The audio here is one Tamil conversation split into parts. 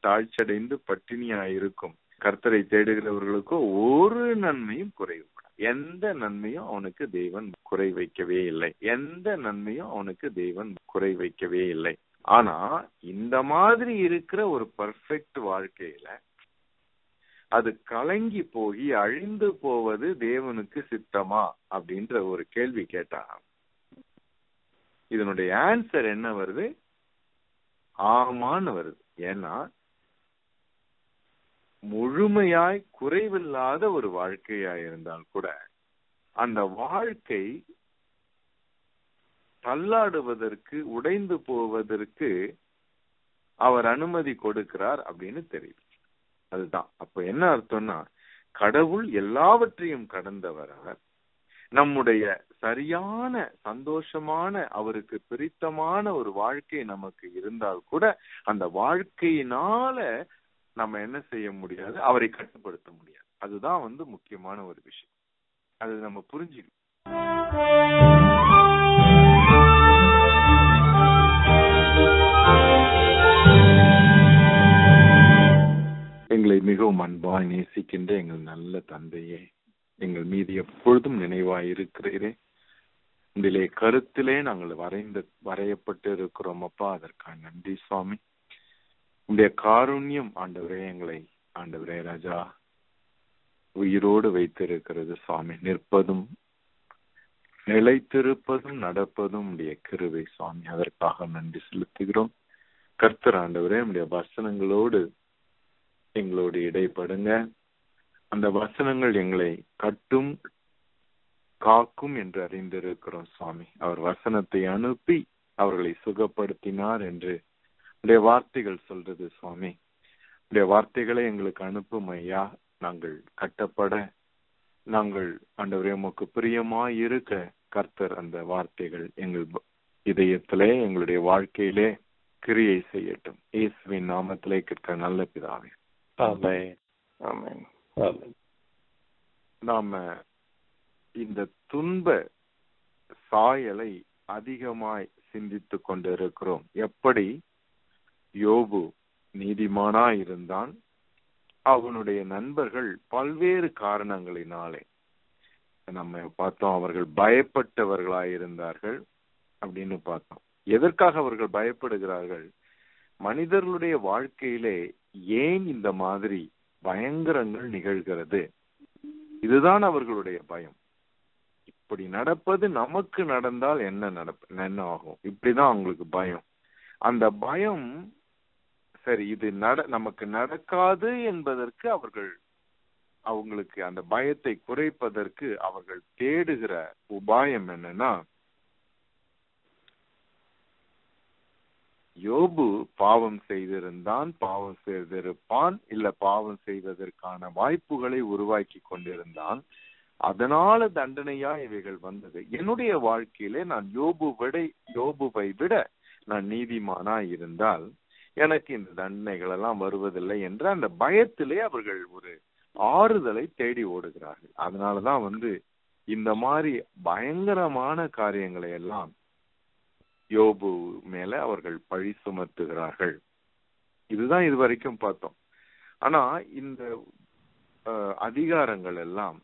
தாழ்ச்சடைந்து பட்டினியாயிருக்கும் கர்த்தரை தேடுகிறவர்களுக்கோ ஒரு நன்மையும் குறைவு எந்த நன்மையும் அவனுக்கு தேவன் குறை வைக்கவே இல்லை எந்த நன்மையும் அவனுக்கு தேவன் குறை வைக்கவே இல்லை ஆனா இந்த மாதிரி இருக்கிற ஒரு பர்ஃபெக்ட் வாழ்க்கையில அது கலங்கி போய் அழிந்து போவது தேவனுக்கு சித்தமா அப்படின்ற ஒரு கேள்வி கேட்டா இதனுடைய ஆன்சர் என்ன வருது ஆமான்னு வருது ஏன்னா முழுமையாய் குறைவில்லாத ஒரு வாழ்க்கையாய் இருந்தால் கூட அந்த வாழ்க்கை தள்ளாடுவதற்கு உடைந்து போவதற்கு அவர் அனுமதி கொடுக்கிறார் அப்படின்னு தெரியுது அதுதான் அப்ப என்ன அர்த்தம்னா கடவுள் எல்லாவற்றையும் கடந்தவர் அவர் நம்முடைய சரியான சந்தோஷமான அவருக்கு பிரித்தமான ஒரு வாழ்க்கை நமக்கு இருந்தால் கூட அந்த வாழ்க்கையினால நம்ம என்ன செய்ய முடியாது அவரை கட்டுப்படுத்த முடியாது அதுதான் வந்து முக்கியமான ஒரு விஷயம் அது நம்ம புரிஞ்சுக்கணும் எங்களை மிகவும் அன்பாய் நேசிக்கின்ற எங்கள் நல்ல தந்தையே எங்கள் மீது எப்பொழுதும் நினைவாய் இருக்கிறீரே இதிலே கருத்திலே நாங்கள் வரைந்த வரையப்பட்டு இருக்கிறோம் அப்பா அதற்காக நன்றி சுவாமி உடைய காருண்யம் ஆண்டவரே எங்களை ஆண்டவரே ராஜா உயிரோடு வைத்திருக்கிறது சுவாமி நிற்பதும் நிலைத்திருப்பதும் நடப்பதும் உடைய கிருவை சுவாமி அதற்காக நன்றி செலுத்துகிறோம் கர்த்தர் ஆண்டவரே உடைய வசனங்களோடு எங்களோடு இடைப்படுங்க அந்த வசனங்கள் எங்களை கட்டும் காக்கும் என்று அறிந்திருக்கிறோம் சுவாமி அவர் வசனத்தை அனுப்பி அவர்களை சுகப்படுத்தினார் என்று உடைய வார்த்தைகள் சொல்றது சுவாமி உடைய வார்த்தைகளை எங்களுக்கு அனுப்பும் ஐயா நாங்கள் கட்டப்பட நாங்கள் ஆண்டவரே உமக்கு பிரியமாய் இருக்க கர்த்தர் அந்த வார்த்தைகள் எங்கள் இதயத்திலே எங்களுடைய வாழ்க்கையிலே கிரியை செய்யட்டும் இயேசுவின் நாமத்திலே கேட்க நல்ல பிதாவே நாம இந்த துன்ப சாயலை அதிகமாய் சிந்தித்துக் கொண்டிருக்கிறோம் எப்படி யோபு நீதிமானா இருந்தான் அவனுடைய நண்பர்கள் பல்வேறு காரணங்களினாலே நம்ம பார்த்தோம் அவர்கள் பயப்பட்டவர்களாய் இருந்தார்கள் அப்படின்னு பார்த்தோம் எதற்காக அவர்கள் பயப்படுகிறார்கள் மனிதர்களுடைய வாழ்க்கையிலே ஏன் இந்த மாதிரி பயங்கரங்கள் நிகழ்கிறது இதுதான் அவர்களுடைய பயம் இப்படி நடப்பது நமக்கு நடந்தால் என்ன நடப்ப என்ன ஆகும் இப்படிதான் அவங்களுக்கு பயம் அந்த பயம் சரி இது நட நமக்கு நடக்காது என்பதற்கு அவர்கள் அவங்களுக்கு அந்த பயத்தை குறைப்பதற்கு அவர்கள் தேடுகிற உபாயம் என்னன்னா யோபு பாவம் செய்திருந்தான் பாவம் செய்திருப்பான் இல்ல பாவம் செய்வதற்கான வாய்ப்புகளை உருவாக்கி கொண்டிருந்தான் அதனால தண்டனையா இவைகள் வந்தது என்னுடைய வாழ்க்கையிலே நான் யோபு விட யோபுவை விட நான் நீதிமானா இருந்தால் எனக்கு இந்த தண்டனைகள் எல்லாம் வருவதில்லை என்ற அந்த பயத்திலே அவர்கள் ஒரு ஆறுதலை தேடி ஓடுகிறார்கள் அதனாலதான் வந்து இந்த மாதிரி பயங்கரமான காரியங்களை எல்லாம் யோபு மேல அவர்கள் பழி சுமத்துகிறார்கள் இதுதான் இது வரைக்கும் பார்த்தோம் ஆனா இந்த அதிகாரங்கள் எல்லாம்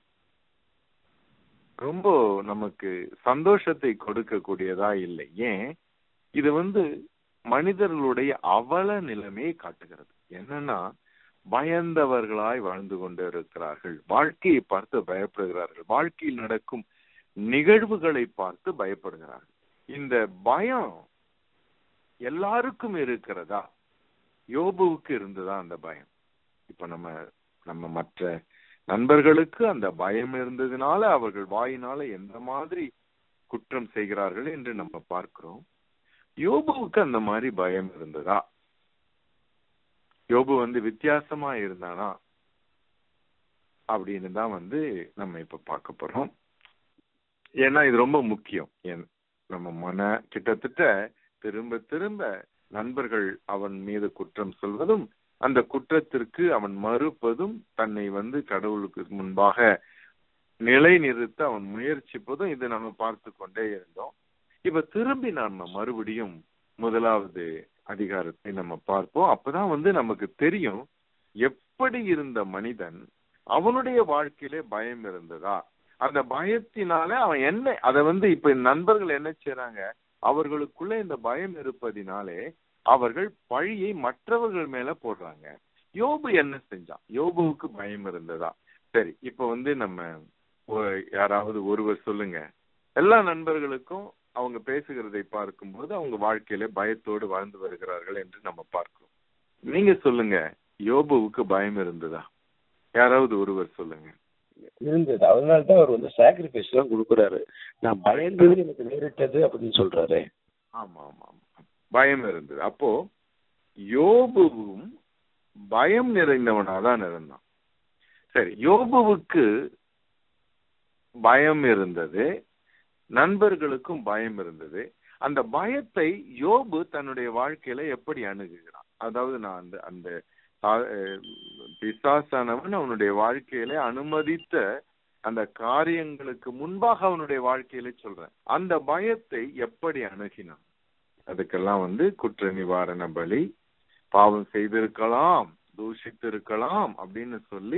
ரொம்ப நமக்கு சந்தோஷத்தை கொடுக்கக்கூடியதா இல்லை ஏன் இது வந்து மனிதர்களுடைய அவல நிலைமையை காட்டுகிறது என்னன்னா பயந்தவர்களாய் வாழ்ந்து கொண்டு இருக்கிறார்கள் வாழ்க்கையை பார்த்து பயப்படுகிறார்கள் வாழ்க்கையில் நடக்கும் நிகழ்வுகளை பார்த்து பயப்படுகிறார்கள் இந்த பயம் எல்லாருக்கும் இருக்கிறதா யோபுவுக்கு இருந்ததா அந்த பயம் இப்ப நம்ம நம்ம மற்ற நண்பர்களுக்கு அந்த பயம் இருந்ததுனால அவர்கள் வாயினால எந்த மாதிரி குற்றம் செய்கிறார்கள் என்று நம்ம பார்க்கிறோம் யோபுவுக்கு அந்த மாதிரி பயம் இருந்ததா யோபு வந்து வித்தியாசமா இருந்தானா அப்படின்னு தான் வந்து நம்ம இப்ப பார்க்க போறோம் ஏன்னா இது ரொம்ப முக்கியம் நம்ம மன கிட்டத்தட்ட திரும்ப திரும்ப நண்பர்கள் அவன் மீது குற்றம் சொல்வதும் அந்த குற்றத்திற்கு அவன் மறுப்பதும் தன்னை வந்து கடவுளுக்கு முன்பாக நிலை நிறுத்த அவன் முயற்சிப்பதும் இதை நம்ம பார்த்து கொண்டே இருந்தோம் இப்ப திரும்பி நாம மறுபடியும் முதலாவது அதிகாரத்தை நம்ம பார்ப்போம் அப்பதான் வந்து நமக்கு தெரியும் எப்படி இருந்த மனிதன் அவனுடைய வாழ்க்கையிலே பயம் இருந்ததா அந்த பயத்தினால அவன் என்ன அத வந்து இப்ப நண்பர்கள் என்ன செய்யறாங்க அவர்களுக்குள்ள இந்த பயம் இருப்பதினாலே அவர்கள் பழியை மற்றவர்கள் மேல போடுறாங்க யோபு என்ன செஞ்சான் யோபுவுக்கு பயம் இருந்ததா சரி இப்ப வந்து நம்ம ஒ- யாராவது ஒருவர் சொல்லுங்க எல்லா நண்பர்களுக்கும் அவங்க பேசுகிறதை பார்க்கும்போது அவங்க வாழ்க்கையில பயத்தோடு வாழ்ந்து வருகிறார்கள் என்று நம்ம பார்க்கிறோம் நீங்க சொல்லுங்க யோபுவுக்கு பயம் இருந்ததா யாராவது ஒருவர் சொல்லுங்க இருந்தது அதனால தான் அவர் வந்து சாக்ரிஃபைஸ் எல்லாம் கொடுக்குறாரு நான் பயந்தது எனக்கு நேரிட்டது அப்படின்னு சொல்றாரு ஆமா ஆமா ஆமா பயம் இருந்தது அப்போ யோபுவும் பயம் நிறைந்தவனா தான் இருந்தான் சரி யோபுவுக்கு பயம் இருந்தது நண்பர்களுக்கும் பயம் இருந்தது அந்த பயத்தை யோபு தன்னுடைய வாழ்க்கையில எப்படி அணுகுகிறான் அதாவது நான் அந்த அந்த சா- அஹ் பிசாசானவன் அவனுடைய வாழ்க்கையில அனுமதித்த அந்த காரியங்களுக்கு முன்பாக அவனுடைய வாழ்க்கையில சொல்றேன் அந்த பயத்தை எப்படி அணுகினான் அதுக்கெல்லாம் வந்து குற்ற நிவாரண பலி பாவம் செய்திருக்கலாம் தூஷித்திருக்கலாம் அப்படின்னு சொல்லி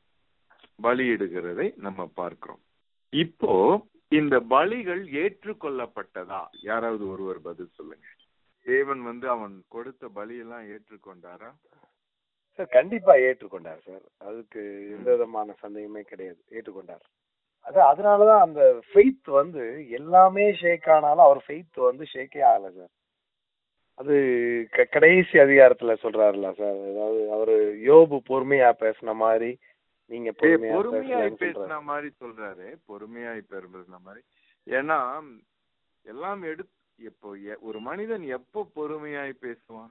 பலியிடுகிறதை நம்ம பார்க்கிறோம் இப்போ இந்த பலிகள் ஏற்றுக்கொள்ளப்பட்டதா யாராவது ஒருவர் பதில் சொல்லுங்க தேவன் வந்து அவன் கொடுத்த பலியெல்லாம் ஏற்றுக்கொண்டாரா சார் கண்டிப்பா ஏற்றுக்கொண்டார் சார் அதுக்கு எந்த விதமான சந்தேகமே கிடையாது ஏற்றுக்கொண்டார் அது அதனாலதான் அந்த ஃபெய்த் வந்து எல்லாமே ஷேக் ஆனாலும் அவர் ஃபெய்த் வந்து ஷேக்கே ஆகல சார் அது க- கடைசி அதிகாரத்துல சொல்றாருல சார் அதாவது அவரு யோபு பொறுமையா பேசின மாதிரி நீங்க ஏய், பொறுமையா பொறுமையாய் பேசலன்னு சொல்றாரு பேசின மாதிரி சொல்றாரு பொறுமையாய் பேசின மாதிரி ஏன்னா எல்லாம் எடுத்து இப்போ எ- ஒரு மனிதன் எப்போ பொறுமையாய் பேசுவான்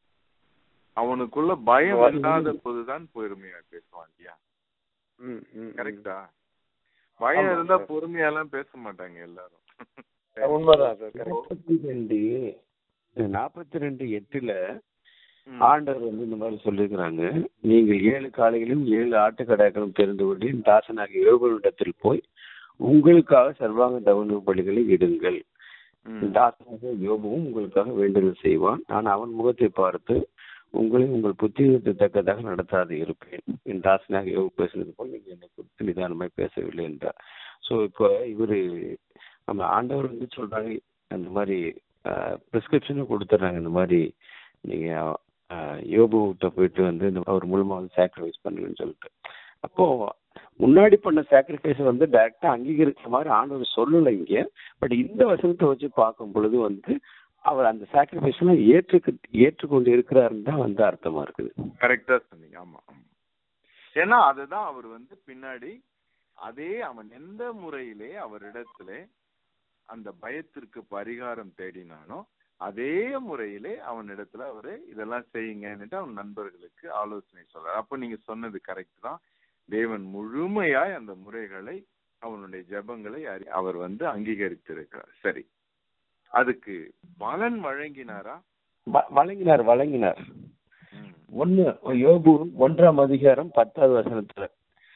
அவனுக்குள்ள பயம் அது- இல்லாத போதுதான் பொறுமையாய் பேசுவான் இல்லையா ம், ம், ம். கரெக்டா பயம் ஆமா, இருந்தா சார். பொறுமையாலாம் பேச மாட்டாங்க எல்லாரும் உண்மைதான் சார் கரெக்ட் நாற்பத்தி ரெண்டு நாற்பத்தி ரெண்டு எட்டுல ம். ஆண்டவர் வந்து இந்த மாதிரி சொல்லியிருக்கிறாங்க நீங்கள் ஏழு காளைகளும் ஏழு ஆட்டுக்கடாக்களும் தெரிந்து கொண்டு என் தாசனாகிய யோகனிடத்தில் போய் உங்களுக்காக சர்வாங்க தவண பலிகளை இடுங்கள் ம். என் தாசனாகிய யோபுவும் உங்களுக்காக வேண்டுதல் செய்வான் நான் அவன் முகத்தை பார்த்து உங்களை உங்கள் புத்திரத்தை தக்கதாக நடத்தாது இருப்பேன் என் தாசனாக யோகு பேசுனது போல் நீங்க என்னை குறித்து நிதானமாய் பேசவில்லை என்றார் ஸோ இப்போ இவரு நம்ம ஆண்டவர் வந்து சொல்றாங்க அந்த மாதிரி ப்ரிஸ்கிரிப்ஷனும் கொடுத்துட்றாங்க இந்த மாதிரி நீங்க ஆஹ், யோபு கிட்ட போயிட்டு வந்து இந்த அவர் மூலமா வந்து சாக்ரிஃபைஸ் பண்ணுங்கன்னு சொல்லிட்டு அப்போ முன்னாடி பண்ண சாக்ரிஃபைஸ் வந்து டைரக்டா அங்கீகரிக்கிற மாதிரி ஆண்டவர் சொல்லலை இங்க பட் இந்த வசனத்தை வச்சு பார்க்கும் பொழுது வந்து அவர் அந்த சாக்ரிஃபைஸ் எல்லாம் ஏற்றுக்கு ஏற்றுக்கொண்டு இருக்கிறாருன்னு தான் வந்து அர்த்தமா இருக்குது கரெக்டா சொன்னீங்க ஆமா ஆமா ஏன்னா அதுதான் அவர் வந்து பின்னாடி அதே அவன் எந்த முறையிலே அவரிடத்திலே அந்த பயத்திற்கு பரிகாரம் தேடினானோ அதே முறையிலே அவனிடத்துல அவரு இதெல்லாம் செய்யுங்கன்னுட்டு அவன் நண்பர்களுக்கு ஆலோசனை சொல்றாரு அப்ப நீங்க சொன்னது கரெக்ட் தான் தேவன் முழுமையாய் அந்த முறைகளை அவனுடைய ஜெபங்களை அறி- அவர் வந்து அங்கீகரித்திருக்கிறார் சரி அதுக்கு பலன் வழங்கினாரா வ- வழங்கினார் வழங்கினார் ம். ஒன்னு யோபு ஒன்றாம் அதிகாரம் பத்தாவது வசனத்துல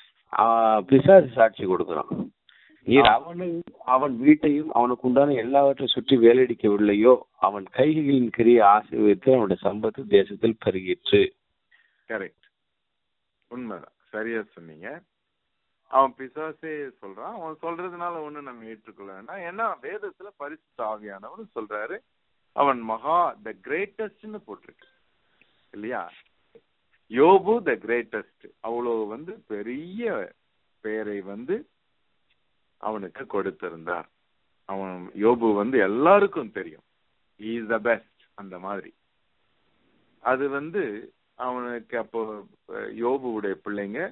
ஆஹ் பிசாசு சாட்சி கொடுக்கிறான் நீர் அவனையும் அவன் வீட்டையும் அவனுக்கு உண்டான எல்லாவற்றையும் சுற்றி வேலையடிக்கவில்லையோ அவன் கைகளின் கிரியை ஆசீர்வதித்து அவனுடைய சம்பத்து தேசத்தில் பெருகிற்று கரெக்ட் உண்மைதான் சரியா சொன்னீங்க அவன் பிசாசே சொல்றான் அவன் சொல்றதுனால ஒண்ணு நம்ம ஏற்றுக்கொள்ள வேண்டாம் ஏன்னா வேதத்துல பரிசுத்த ஆவியானவன் சொல்றாரு அவன் மகா த கிரேட்டஸ்ட்னு போட்டிருக்கு இல்லையா யோபு த கிரேட்டஸ்ட் அவ்வளவு வந்து பெரிய பெயரை வந்து அவனுக்கு கொடுத்திருந்தார் அவன் யோபு வந்து எல்லாருக்கும் தெரியும் இஸ் த பெஸ்ட் அந்த மாதிரி அது வந்து அவனுக்கு அப்போ அஹ், யோபுவுடைய பிள்ளைங்க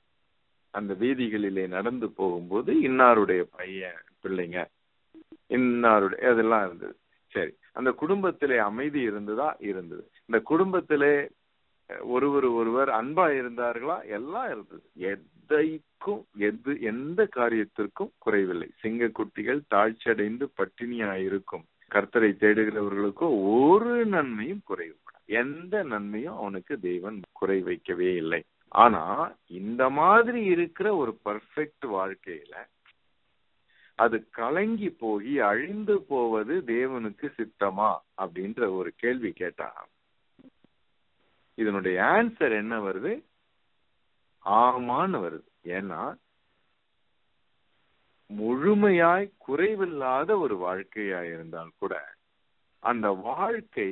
அந்த வீதிகளிலே நடந்து போகும்போது இன்னாருடைய பையன் பிள்ளைங்க இன்னாருடைய அதெல்லாம் இருந்தது சரி அந்த குடும்பத்திலே அமைதி இருந்ததா இருந்தது இந்த குடும்பத்திலே அஹ், ஒருவர் ஒருவர் அன்பா இருந்தார்களா எல்லாம் இருந்தது எதைக்கும் எது எந்த காரியத்திற்கும் குறைவில்லை சிங்கக்குட்டிகள் தாழ்ச்சியடைந்து பட்டினியாயிருக்கும் கர்த்தரை தேடுகிறவர்களுக்கோ ஒரு நன்மையும் குறைவு எந்த நன்மையும் அவனுக்கு தேவன் குறை வைக்கவே இல்லை ஆனா இந்த மாதிரி இருக்கிற ஒரு பர்ஃபெக்ட் வாழ்க்கையில அது கலங்கி போய் அழிந்து போவது தேவனுக்கு சித்தமா அப்படின்ற ஒரு கேள்வி கேட்டா இதனுடைய ஆன்சர் என்ன வருது ஆமான்னு வருது ஏன்னா முழுமையாய் குறைவில்லாத ஒரு வாழ்க்கையா இருந்தால் கூட அந்த வாழ்க்கை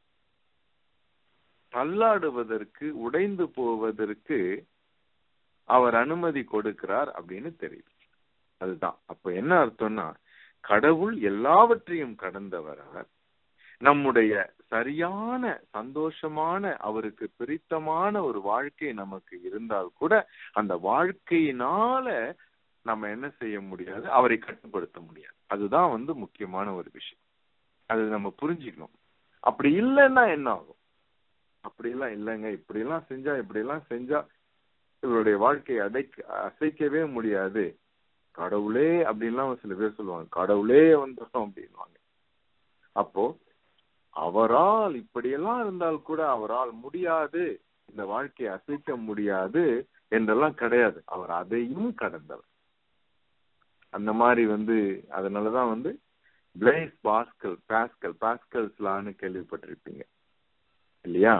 தள்ளாடுவதற்கு உடைந்து போவதற்கு அவர் அனுமதி கொடுக்கிறார் அப்படின்னு தெரியுது அதுதான் அப்ப என்ன அர்த்தம்னா கடவுள் எல்லாவற்றையும் கடந்தவர் அவர் நம்முடைய சரியான சந்தோஷமான அவருக்கு பிரித்தமான ஒரு வாழ்க்கை நமக்கு இருந்தால் கூட அந்த வாழ்க்கையினால நம்ம என்ன செய்ய முடியாது அவரை கட்டுப்படுத்த முடியாது அதுதான் வந்து முக்கியமான ஒரு விஷயம் அது நம்ம புரிஞ்சுக்கணும் அப்படி இல்லைன்னா என்ன ஆகும் அப்படி எல்லாம் இல்லைங்க இப்படி எல்லாம் செஞ்சா இப்படி எல்லாம் செஞ்சா இவருடைய வாழ்க்கையை அடைக்க அசைக்கவே முடியாது கடவுளே அப்படின்லாம் சில பேர் சொல்லுவாங்க கடவுளே வந்துடும் அப்படின்வாங்க அப்போ அவரால் இப்படியெல்லாம் இருந்தால் கூட அவரால் முடியாது இந்த வாழ்க்கையை அசைக்க முடியாது என்றெல்லாம் கிடையாது அவர் அதையும் கடந்தவர் அந்த மாதிரி வந்து அதனாலதான் வந்து பிளேஸ் பாஸ்கல் பாஸ்கல் பாஸ்கல்ஸ்லான்னு கேள்விப்பட்டிருப்பீங்க இல்லையா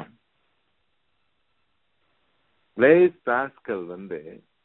பிளேஸ் பாஸ்கல் வந்து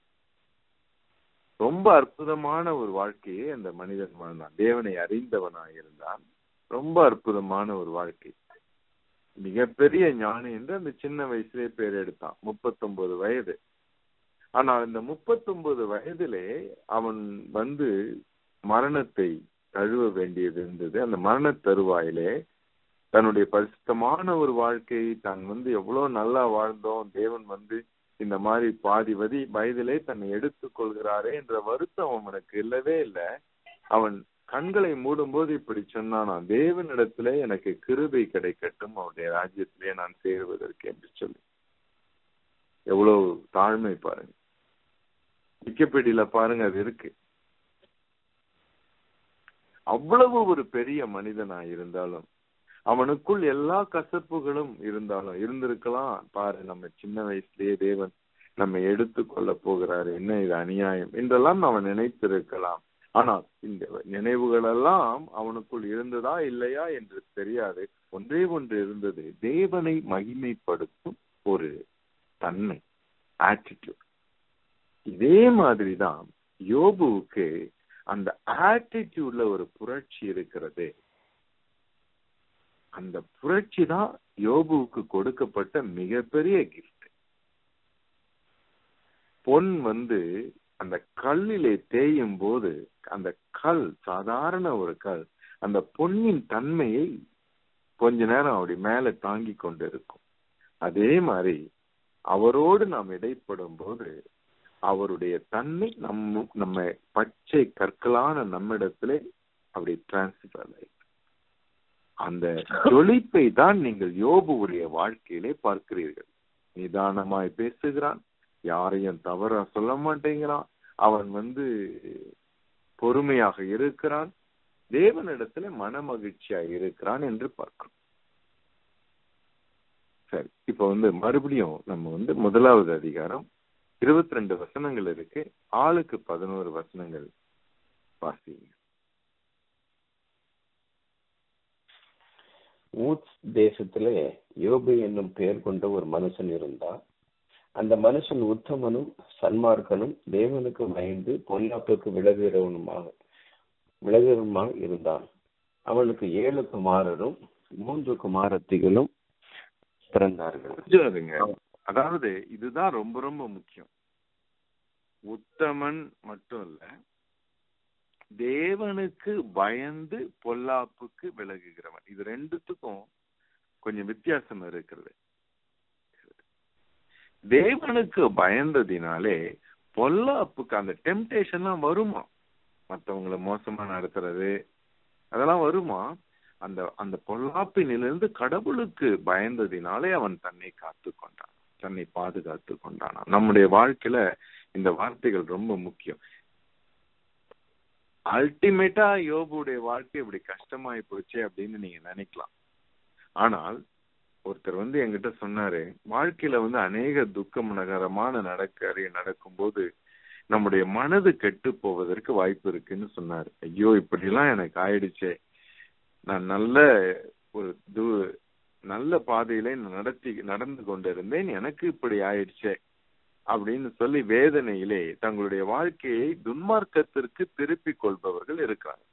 ரொம்ப அற்புதமான ஒரு வாழ்க்கையை அந்த மனிதன் வாழ்ந்தான் தேவனை அறிந்தவனாக இருந்தான் ரொம்ப அற்புதமான ஒரு வாழ்க்கை மிகப்பெரிய ஞானி என்று அந்த சின்ன வயசுலயே பேர் எடுத்தான் முப்பத்தொன்பது வயது ஆனால் இந்த முப்பத்தொன்பது வயதிலே அவன் வந்து மரணத்தை தழுவ வேண்டியது இருந்தது அந்த மரண தருவாயிலே தன்னுடைய பரிசுத்தமான ஒரு வாழ்க்கை தான் வந்து எவ்வளவு நல்லா வாழ்ந்தோம் தேவன் வந்து இந்த மாதிரி பாதி வதி வயதிலே தன்னை எடுத்துக் கொள்கிறாரே என்ற வருத்தம் அவனுக்கு இல்லவே இல்லை அவன் கண்களை மூடும்போது இப்படி சொன்னானா தேவனிடத்திலே எனக்கு கிருபை கிடைக்கட்டும் அவருடைய ராஜ்யத்திலே நான் சேருவதற்கு என்று சொல்லி எவ்வளவு தாழ்மை பாருங்க விக்கிபீடியில பாருங்க அது இருக்கு அவ்வளவு ஒரு பெரிய மனிதனா இருந்தாலும் அவனுக்குள் எல்லா கசப்புகளும் இருந்தாலும் இருந்திருக்கலாம் பாரு நம்ம சின்ன வயசுலயே தேவன் நம்ம எடுத்து கொள்ள போகிறாரு என்ன இது அநியாயம் என்றெல்லாம் அவன் நினைத்திருக்கலாம் ஆனால் இந்த நினைவுகள் எல்லாம் அவனுக்குள் இருந்ததா இல்லையா என்று தெரியாது ஒன்றே ஒன்று இருந்தது தேவனை மகிமைப்படுத்தும் ஒரு தன்மை ஆட்டிடியூட் இதே மாதிரிதான் யோபுவுக்கு அந்த ஆட்டிடியூட்ல ஒரு புரட்சி இருக்கிறது அந்த புரட்சி தான் யோபுவுக்கு கொடுக்கப்பட்ட மிகப்பெரிய கிஃப்ட் பொன் வந்து அந்த கல்லிலே தேயும் போது அந்த கல் சாதாரண ஒரு கல் அந்த பொன்னின் தன்மையை கொஞ்ச நேரம் அப்படி மேல தாங்கி கொண்டு இருக்கும் அதே மாதிரி அவரோடு நாம் இடைப்படும் போது அவருடைய தன்மை நம்ம நம்ம பச்சை கற்களான நம்மிடத்திலே அப்படி டிரான்ஸ்பர் ஆகி அந்த ஜொலிப்பை தான் நீங்கள் யோபுவுடைய வாழ்க்கையிலே பார்க்கிறீர்கள் நிதானமாய் பேசுகிறான் யாரையும் தவறா சொல்ல மாட்டேங்கிறான் அவன் வந்து பொறுமையாக இருக்கிறான் தேவனிடத்துல மன மகிழ்ச்சியா இருக்கிறான் என்று பார்க்கிறோம் சரி இப்ப வந்து மறுபடியும் நம்ம வந்து முதலாவது அதிகாரம் இருபத்தி ரெண்டு வசனங்கள் இருக்கு ஆளுக்கு பதினோரு வசனங்கள் வாசிங்க ஊத்ஸ் தேசத்திலே யோபு என்னும் பெயர் கொண்ட ஒரு மனுஷன் இருந்தான் அந்த மனுஷன் உத்தமனும் சன்மார்க்கனும் தேவனுக்கு பயந்து பொல்லாப்புக்கு விலகுகிறவனுமாக விலகுறவனுமாக இருந்தான் அவனுக்கு ஏழு குமாரரும் மூன்று குமாரத்திகளும் பிறந்தார்கள் புரிஞ்சுதுங்க அதாவது இதுதான் ரொம்ப ரொம்ப முக்கியம் உத்தமன் மட்டும் இல்ல தேவனுக்கு பயந்து பொல்லாப்புக்கு விலகுகிறவன் இது ரெண்டுத்துக்கும் கொஞ்சம் வித்தியாசம் இருக்கிறது தேவனுக்கு பயந்ததினாலே பொல்லாப்புக்கு அந்த டெம்டேஷன்லாம் வருமா மற்றவங்களை மோசமா நடத்துறது அதெல்லாம் வருமா அந்த அந்த பொல்லாப்பினிலிருந்து கடவுளுக்கு பயந்ததினாலே அவன் தன்னை காத்து கொண்டான் தன்னை பாதுகாத்து கொண்டான் நம்முடைய வாழ்க்கையில இந்த வார்த்தைகள் ரொம்ப முக்கியம் அல்டிமேட்டா யோபுடைய வாழ்க்கை இப்படி கஷ்டமாயி போச்சு அப்படின்னு நீங்க நினைக்கலாம் ஆனால் ஒருத்தர் வந்து என்கிட்ட சொன்னாரு வாழ்க்கையில வந்து அநேக துக்கம் நகரமான நடக்க நடக்கும்போது நம்முடைய மனது கெட்டு போவதற்கு வாய்ப்பு இருக்குன்னு சொன்னார் ஐயோ இப்படி எல்லாம் எனக்கு ஆயிடுச்சே நான் நல்ல ஒரு து நல்ல பாதையில நான் நடத்தி நடந்து கொண்டிருந்தேன் எனக்கு இப்படி ஆயிடுச்சே அப்படின்னு சொல்லி வேதனையிலே தங்களுடைய வாழ்க்கையை துன்மார்க்கத்திற்கு திருப்பிக் கொள்பவர்கள் இருக்கிறாங்க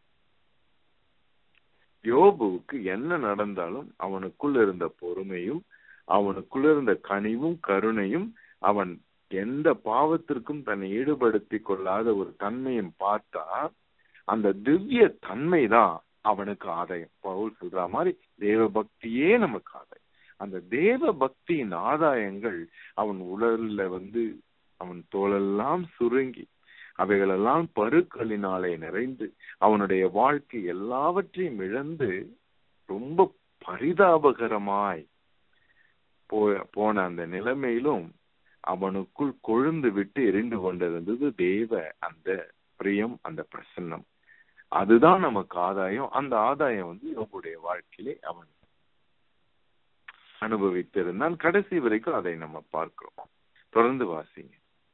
யோபுவுக்கு என்ன நடந்தாலும் அவனுக்குள் இருந்த பொறுமையும் அவனுக்குள் இருந்த கனிவும் கருணையும் அவன் எந்த பாவத்திற்கும் தன்னை ஈடுபடுத்திக் கொள்ளாத ஒரு தன்மையும் பார்த்தா அந்த திவ்ய தன்மை தான் அவனுக்கு ஆதாயம் பவுல் சொல்ற மாதிரி தேவ பக்தியே நமக்கு ஆதாயம் அந்த தேவ பக்தியின் ஆதாயங்கள் அவன் உடல்ல வந்து அவன் தோலெல்லாம் சுருங்கி அவைகளெல்லாம் பருக்களினாலே நிறைந்து அவனுடைய வாழ்க்கை எல்லாவற்றையும் இழந்து ரொம்ப பரிதாபகரமாய் போ போன அந்த நிலைமையிலும் அவனுக்குள் கொழுந்து விட்டு எரிந்து கொண்டிருந்தது தேவ அந்த பிரியம் அந்த பிரசன்னம் அதுதான் நமக்கு ஆதாயம் அந்த ஆதாயம் வந்து யோபுடைய வாழ்க்கையிலே அவன் அனுபவித்திருந்தான் கடைசி வரைக்கும் அதை நம்ம பார்க்கிறோம் தொடர்ந்து வாசிங்க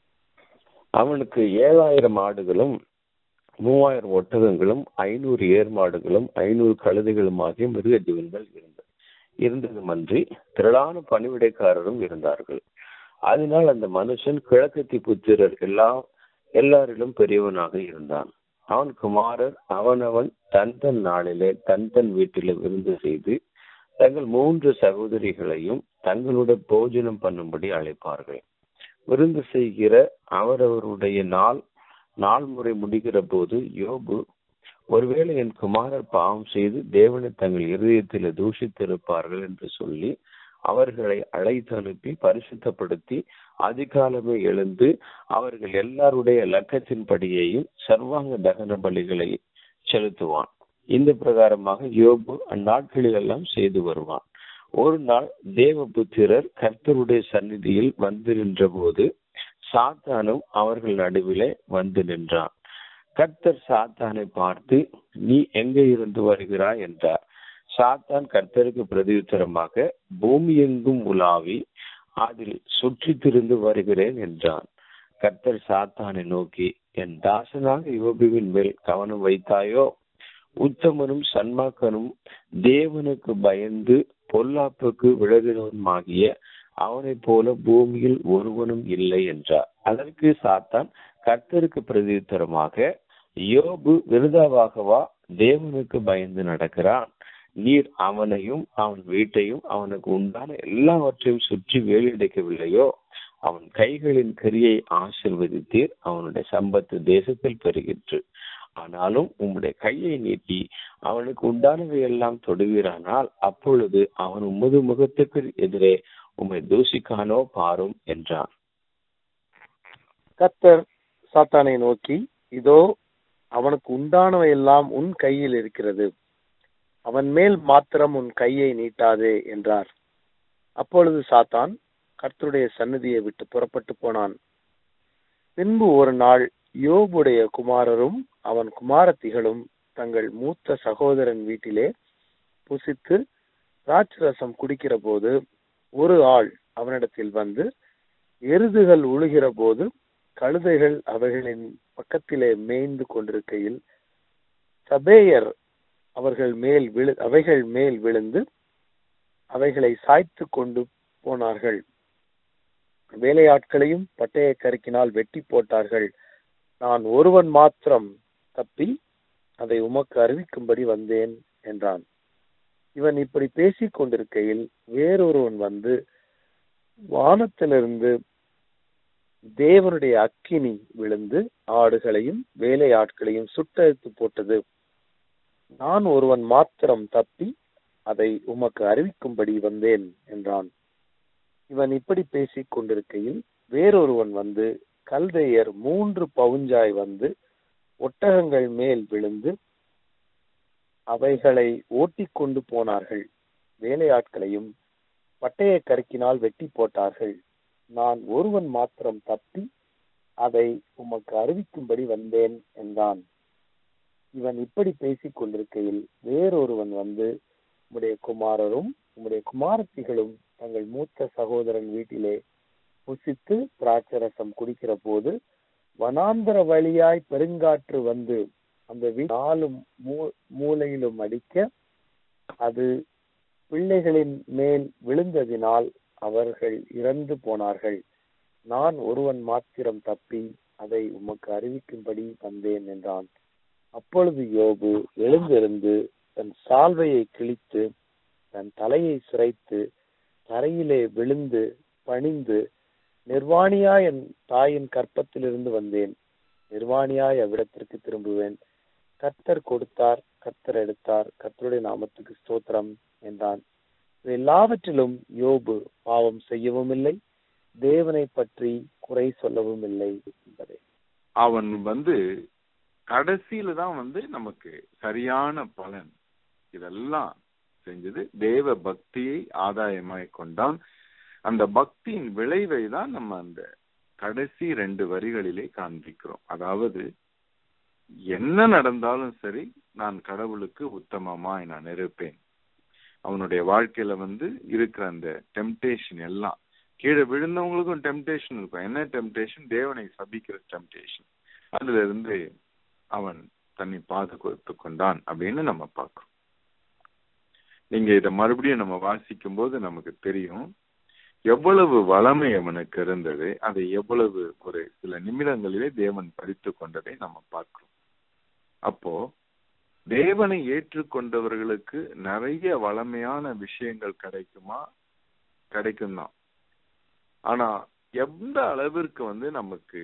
அவனுக்கு ஏழாயிரம் ஆடுகளும் மூவாயிரம் ஒட்டகங்களும் ஐநூறு ஏர் மாடுகளும் ஐநூறு கழுதைகளும் ஆகிய மிருக ஜீவன்கள் இருந்தது இருந்ததுமன்றி திரளான பணிவிடைக்காரரும் இருந்தார்கள் அதனால் அந்த மனுஷன் கிழக்கத்தி புத்திரர் எல்லா எல்லாரிலும் பெரியவனாக இருந்தான் அவன் குமாரர் அவனவன் தன் தன் நாளிலே தன் தன் வீட்டிலே விருந்து செய்து தங்கள் மூன்று சகோதரிகளையும் தங்களுடைய போஜனம் பண்ணும்படி அழைப்பார்கள் விருந்து செய்கிற அவரவருடைய நாள் நாள் முறை முடிகிற போது யோபு ஒருவேளை என் குமாரர் பாவம் செய்து தேவனை தங்கள் இருதயத்தில் தூஷித்திருப்பார்கள் என்று சொல்லி அவர்களை அழைத்து அனுப்பி பரிசுத்தப்படுத்தி அதிகாலமே எழுந்து அவர்கள் எல்லாருடைய லக்கத்தின்படியையும் சர்வாங்க தகன பலிகளை செலுத்துவான் இந்த பிரகாரமாக யோபு அந்நாட்களில் எல்லாம் செய்து வருவான் ஒரு நாள் தேவபுத்திரர் கர்த்தருடைய சந்நிதியில் வந்து நின்ற போது சாத்தானும் அவர்கள் நடுவிலே வந்து நின்றான் கர்த்தர் சாத்தானை பார்த்து நீ எங்கே இருந்து வருகிறாய் என்றார் சாத்தான் கர்த்தருக்கு பிரதியுத்தரமாக பூமி எங்கும் உலாவி அதில் சுற்றி திரிந்து வருகிறேன் என்றான் கர்த்தர் சாத்தானை நோக்கி என் தாசனாக யோபுவின் மேல் கவனம் வைத்தாயோ உத்தமனும் சன்மாக்கனும் தேவனுக்கு பயந்து பொல்லாப்புக்கு விலகினவனுமாகிய அவனைப் போல பூமியில் ஒருவனும் இல்லை என்றார் அதற்கு சாத்தான் கர்த்தருக்கு பிரதியுத்தரமாக யோபு விருதாவாகவா தேவனுக்கு பயந்து நடக்கிறான் நீர் அவனையும் அவன் வீட்டையும் அவனுக்கு உண்டான எல்லாவற்றையும் சுற்றி வேலியடைக்கவில்லையோ அவன் கைகளின் கிரியை ஆசிர்வதித்தீர் அவனுடைய சம்பத்து தேசத்தில் பெறுகிற்று ஆனாலும் உம்முடைய கையை நீட்டி அவனுக்கு உண்டானவை எல்லாம் தொடுவீரானால் அப்பொழுது அவன் உமது முகத்துக்கு எதிரே உம்மை தூசிக்கானோ பாரும் என்றான் கத்தர் சாத்தானை நோக்கி இதோ அவனுக்கு உண்டானவை எல்லாம் உன் கையில் இருக்கிறது அவன் மேல் மாத்திரம் உன் கையை நீட்டாதே என்றார் அப்பொழுது சாத்தான் கர்த்தருடைய சந்நிதியை விட்டு புறப்பட்டு போனான் பின்பு ஒரு நாள் யோபுடைய குமாரரும் அவன் குமாரத்திகளும் தங்கள் மூத்த சகோதரன் வீட்டிலே புசித்து திராட்சரசம் குடிக்கிற போது ஒரு ஆள் அவனிடத்தில் வந்து எருதுகள் உழுகிற போது கழுதைகள் அவைகளின் பக்கத்திலே மேய்ந்து கொண்டிருக்கையில் சபேயர் அவர்கள் மேல் விழு அவைகள் மேல் விழுந்து அவைகளை சாய்த்து கொண்டு போனார்கள் வேலையாட்களையும் பட்டய கருக்கினால் வெட்டி போட்டார்கள் நான் ஒருவன் மாத்திரம் தப்பி அதை உமக்கு அறிவிக்கும்படி வந்தேன் என்றான் இவன் இப்படி பேசிக் கொண்டிருக்கையில் வேறொருவன் வந்து வானத்திலிருந்து தேவனுடைய அக்கினி விழுந்து ஆடுகளையும் வேலையாட்களையும் சுட்டெடுத்து போட்டது நான் ஒருவன் மாத்திரம் தப்பி அதை உமக்கு அறிவிக்கும்படி வந்தேன் என்றான் இவன் இப்படி பேசிக் கொண்டிருக்கையில் வேறொருவன் வந்து கல்தையர் மூன்று பவுஞ்சாய் வந்து ஒட்டகங்கள் மேல் விழுந்து அவைகளை ஓட்டிக் கொண்டு போனார்கள் வேலையாட்களையும் பட்டய கருக்கினால் வெட்டி போட்டார்கள் நான் ஒருவன் மாத்திரம் தப்பி அதை உமக்கு அறிவிக்கும்படி வந்தேன் என்றான் இவன் இப்படி பேசிக் கொண்டிருக்கையில் வேறொருவன் வந்து உம்முடைய குமாரரும் உம்முடைய குமாரத்திகளும் தங்கள் மூத்த சகோதரன் வீட்டிலே புசித்து திராட்சரசம் குடிக்கிற போது வனாந்தர வழியாய் பெருங்காற்று வந்து அந்த வீ- நாலும் மூ- மூலையிலும் அடிக்க அது பிள்ளைகளின் மேல் விழுந்ததினால் அவர்கள் இறந்து போனார்கள் நான் ஒருவன் மாத்திரம் தப்பி அதை உமக்கு அறிவிக்கும்படி வந்தேன் என்றான் அப்பொழுது யோபு எழுந்திருந்து தன் சால்வையை கிழித்து தன் தலையை சிரைத்து தரையிலே விழுந்து பணிந்து நிர்வாணியாய் என் தாயின் கற்பத்திலிருந்து வந்தேன் நிர்வாணியாய் அவ்விடத்திற்கு திரும்புவேன் கர்த்தர் கொடுத்தார் கர்த்தர் எடுத்தார் கர்த்தருடைய நாமத்துக்கு ஸ்தோத்திரம் என்றான் இது எல்லாவற்றிலும் யோபு பாவம் செய்யவும் இல்லை தேவனை பற்றி குறை சொல்லவும் இல்லை என்பதே அவன் வந்து கடைசியில தான் வந்து நமக்கு சரியான பலன் இதெல்லாம் செஞ்சது தேவ பக்தியை ஆதாயமாய் கொண்டான் அந்த பக்தியின் விளைவை தான் நம்ம அந்த கடைசி ரெண்டு வரிகளிலே காண்பிக்கிறோம் அதாவது என்ன நடந்தாலும் சரி நான் கடவுளுக்கு உத்தமமாய் நான் இருப்பேன் அவனுடைய வாழ்க்கையில வந்து இருக்கிற அந்த டெம்டேஷன் எல்லாம் கீழே விழுந்தவங்களுக்கும் டெம்டேஷன் இருக்கும் என்ன டெம்டேஷன் தேவனை சபிக்கிற டெம்டேஷன் அதுல இருந்து அவன் தன்னை பாதுகாத்து கொண்டான் அப்படின்னு நம்ம பார்க்கிறோம் நீங்க இத மறுபடியும் நம்ம வாசிக்கும் போது நமக்கு தெரியும் எவ்வளவு வளமை அவனுக்கு இருந்தது அதை எவ்வளவு ஒரு சில நிமிடங்களிலே தேவன் பறித்து கொண்டதை நம்ம பார்க்கிறோம் அப்போ தேவனை ஏற்றுக்கொண்டவர்களுக்கு நிறைய வளமையான விஷயங்கள் கிடைக்குமா கிடைக்கும் தான் ஆனா எந்த அளவிற்கு வந்து நமக்கு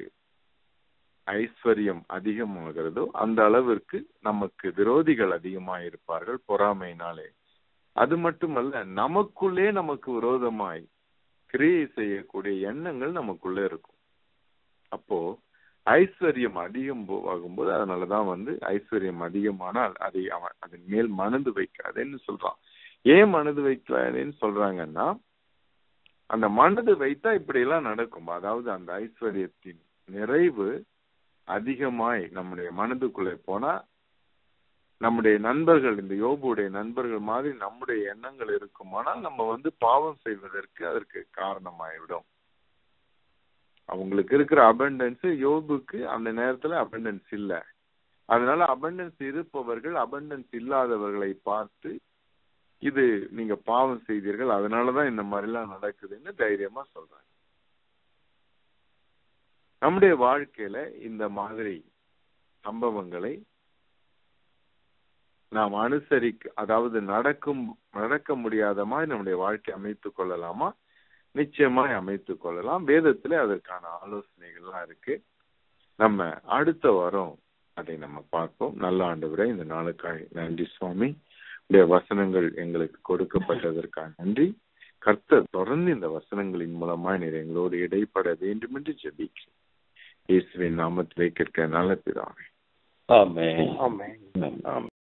ஐஸ்வர்யம் அதிகமாகிறதோ அந்த அளவிற்கு நமக்கு விரோதிகள் அதிகமாய் இருப்பார்கள் பொறாமையினாலே அது மட்டுமல்ல நமக்குள்ளே நமக்கு விரோதமாய் கிரியை செய்யக்கூடிய எண்ணங்கள் நமக்குள்ள இருக்கும் அப்போ ஐஸ்வர்யம் அதிகம் போ- ஆகும்போது அதனாலதான் வந்து ஐஸ்வர்யம் அதிகமானால் அதை அவன் அதன் மேல் மனது வைக்காதேன்னு சொல்றான் ஏன் மனது வைக்காதேன்னு சொல்றாங்கன்னா அந்த மனது வைத்தா இப்படி எல்லாம் நடக்கும் அதாவது அந்த ஐஸ்வர்யத்தின் நிறைவு அதிகமாய் நம்முடைய மனதுக்குள்ளே போனா நம்முடைய நண்பர்கள் இந்த யோபுடைய நண்பர்கள் மாதிரி நம்முடைய எண்ணங்கள் இருக்குமானால் நம்ம வந்து பாவம் செய்வதற்கு அதற்கு காரணமாயிவிடும் அவங்களுக்கு இருக்கிற அபண்டன்ஸ் யோபுக்கு அந்த நேரத்துல அபண்டன்ஸ் இல்ல அதனால அபண்டன்ஸ் இருப்பவர்கள் அபண்டன்ஸ் இல்லாதவர்களை பார்த்து இது நீங்க பாவம் செய்தீர்கள் அதனாலதான் இந்த மாதிரி எல்லாம் நடக்குதுன்னு தைரியமா சொல்றாங்க நம்முடைய வாழ்க்கையில இந்த மாதிரி சம்பவங்களை நாம் அனுசரிக்க அதாவது நடக்கும் நடக்க முடியாத மாதிரி நம்முடைய வாழ்க்கை அமைத்துக் கொள்ளலாமா நிச்சயமாய் அமைத்துக் கொள்ளலாம் வேதத்துல அதற்கான ஆலோசனைகள்லாம் இருக்கு நம்ம அடுத்த வாரம் அதை நம்ம பார்ப்போம் நல்ல ஆண்டு இந்த நாளுக்காய் நன்றி சுவாமி உடைய வசனங்கள் எங்களுக்கு கொடுக்கப்பட்டதற்காக நன்றி கர்த்தர் தொடர்ந்து இந்த வசனங்களின் மூலமாய் நீர் எங்களோடு இடைப்பட வேண்டும் என்று ஜெபிக்கிறேன் இயேசுவின் நாமத்திலே கேட்க நல்ல பிதாவே ஆமென் ஆமென் ஆமென். ஆமென்